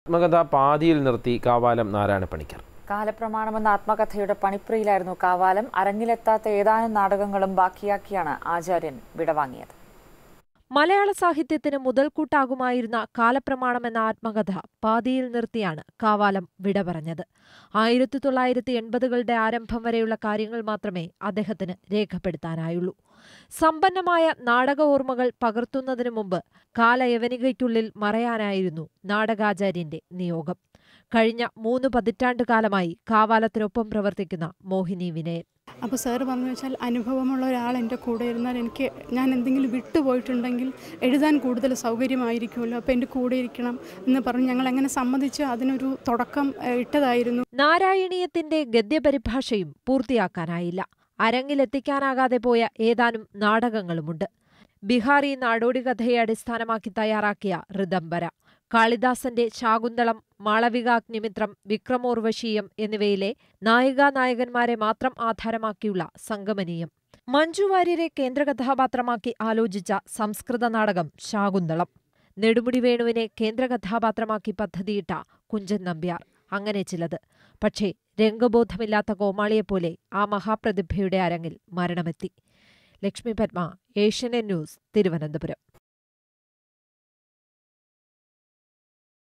ആത്മകഥ പാതിയിൽ നിർത്തി കാവാലം നാരായണ പണിക്കർ കാലപ്രമാണമെന്ന ആത്മകഥയുടെ പണിപ്രിയിലായിരുന്നു കാവാലം അരങ്ങിലെത്താത്ത ഏതാനും നാടകങ്ങളും ബാക്കിയാക്കിയാണ് ആചാര്യൻ വിടവാങ്ങിയത് മലയാള സാഹിത്യത്തിന് മുതൽക്കൂട്ടാകുമായിരുന്ന കാലപ്രമാണം എന്ന ആത്മകഥ പാതിയിൽ നിർത്തിയാണ് കാവാലം വിട പറഞ്ഞത് ആയിരത്തി തൊള്ളായിരത്തി എൺപതുകളുടെ ആരംഭം വരെയുള്ള കാര്യങ്ങൾ മാത്രമേ അദ്ദേഹത്തിന് രേഖപ്പെടുത്താനായുള്ളൂ സമ്പന്നമായ നാടക ഓർമ്മകൾ പകർത്തുന്നതിനു മുമ്പ് കാലയവനികയ്ക്കുള്ളിൽ മറയാനായിരുന്നു നാടകാചാര്യന്റെ നിയോഗം കഴിഞ്ഞ മൂന്ന് പതിറ്റാണ്ട് കാലമായി കാവാലത്തിനൊപ്പം പ്രവർത്തിക്കുന്ന മോഹിനി വിനയൻ അപ്പോൾ സാറ് പറഞ്ഞു വെച്ചാൽ അനുഭവമുള്ള ഒരാൾ എൻ്റെ കൂടെ ഇരുന്നാൽ എനിക്ക് ഞാൻ എന്തെങ്കിലും വിട്ടുപോയിട്ടുണ്ടെങ്കിൽ എഴുതാൻ കൂടുതൽ സൗകര്യമായിരിക്കുമല്ലോ അപ്പോൾ എൻ്റെ കൂടെ ഇരിക്കണം എന്ന് പറഞ്ഞ് ഞങ്ങൾ അങ്ങനെ സമ്മതിച്ച് അതിനൊരു തുടക്കം ഏഹ്, ഇട്ടതായിരുന്നു നാരായണീയത്തിന്റെ ഗദ്യപരിഭാഷയും പൂർത്തിയാക്കാനായില്ല അരങ്ങിലെത്തിക്കാനാകാതെ പോയ ഏതാനും നാടകങ്ങളുമുണ്ട് ബിഹാറി നാടോടി കഥയെ അടിസ്ഥാനമാക്കി തയ്യാറാക്കിയ ഋതംബര കാളിദാസന്റെ ശാകുന്തളം മാളവികാഗ്നിമിത്രം വിക്രമോർവശീയം എന്നിവയിലെ നായികാ നായകന്മാരെ മാത്രം ആധാരമാക്കിയുള്ള സംഗമനീയം മഞ്ജു വാര്യരെ കേന്ദ്രകഥാപാത്രമാക്കി ആലോചിച്ച സംസ്കൃത നാടകം ശാകുന്തളം നെടുമുടി വേണുവിനെ കേന്ദ്രകഥാപാത്രമാക്കി പദ്ധതിയിട്ട കുഞ്ചൻ നമ്പ്യാർ അങ്ങനെ ചിലത് പക്ഷേ രംഗബോധമില്ലാത്ത കോമാളിയെപ്പോലെ ആ മഹാപ്രതിഭയുടെ അരങ്ങിൽ മരണമെത്തി ലക്ഷ്മി പത്മ ഏഷ്യനെറ്റ് ന്യൂസ് തിരുവനന്തപുരം